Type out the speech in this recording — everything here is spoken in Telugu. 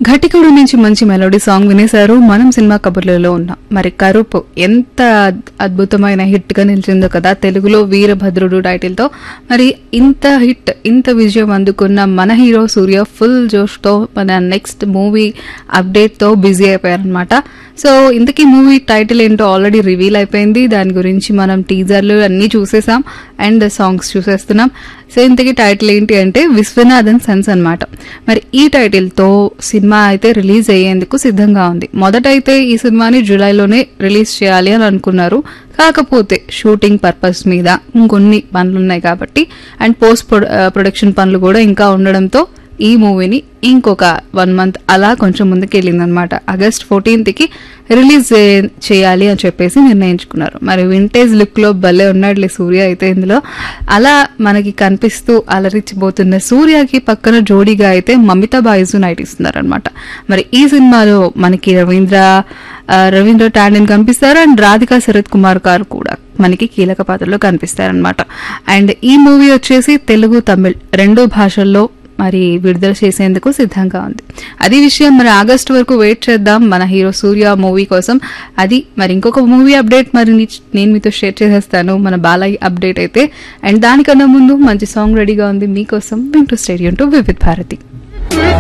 ఘటికుడు నుంచి మంచి మెలోడీ సాంగ్ వినేశారు మనం సినిమా కబుర్లలో ఉన్నాం మరి కరుపు ఎంత అద్భుతమైన హిట్ గా నిలిచిందో కదా తెలుగులో వీరభద్రుడు టైటిల్ తో మరి ఇంత హిట్ ఇంత విజయం అందుకున్న మన హీరో సూర్య ఫుల్ జోష్ తో మన నెక్స్ట్ మూవీ అప్డేట్ తో బిజీ అయిపోయారనమాట సో ఇంతకీ మూవీ టైటిల్ ఏంటో ఆల్రెడీ రివీల్ అయిపోయింది దాని గురించి మనం టీజర్లు అన్ని చూసేసాం అండ్ సాంగ్స్ చూసేస్తున్నాం సో ఇంతకీ టైటిల్ ఏంటి అంటే విశ్వనాథన్ సన్స్ అన్నమాట మరి ఈ టైటిల్ తో సినిమా అయితే రిలీజ్ అయ్యేందుకు సిద్ధంగా ఉంది మొదటైతే ఈ సినిమాని జూలైలోనే రిలీజ్ చేయాలి అని అనుకున్నారు కాకపోతే షూటింగ్ పర్పస్ మీద ఇంకొన్ని పనులు ఉన్నాయి కాబట్టి అండ్ పోస్ట్ ప్రొడక్షన్ పనులు కూడా ఇంకా ఉండడంతో ఈ మూవీని ఇంకొక వన్ మంత్ అలా కొంచెం ముందుకు వెళ్ళిందనమాట ఆగస్ట్ ఫోర్టీన్త్ కి రిలీజ్ చే- చేయాలి అని చెప్పేసి నిర్ణయించుకున్నారు మరి వింటేజ్ లుక్ లో భలే ఉన్నాడులే సూర్య అయితే ఇందులో అలా మనకి కనిపిస్తూ అలరించిపోతున్న సూర్యకి పక్కన జోడీగా అయితే మమితా బాయిజు నటిస్తున్నారు అనమాట మరి ఈ సినిమాలో మనకి రవీంద్ర ఆ, రవీంద్ర టాండన్ కనిపిస్తారు అండ్ రాధికా శరత్ కుమార్ గారు కూడా మనకి కీలక పాత్రలో కనిపిస్తారనమాట అండ్ ఈ మూవీ వచ్చేసి తెలుగు తమిళ్ రెండు భాషల్లో మరి విడుదల చేసేందుకు సిద్ధంగా ఉంది అది విషయం మరి ఆగస్ట్ వరకు వెయిట్ చేద్దాం మన హీరో సూర్య మూవీ కోసం అది మరి ఇంకొక మూవీ అప్డేట్ మరి నీ- నేను మీతో షేర్ చేసేస్తాను మన బాలయ్య అప్డేట్ అయితే అండ్ దానికన్నా ముందు మంచి సాంగ్ రెడీగా ఉంది మీకోసం వింటూ స్టేడియం టు వివిధ్ భారతి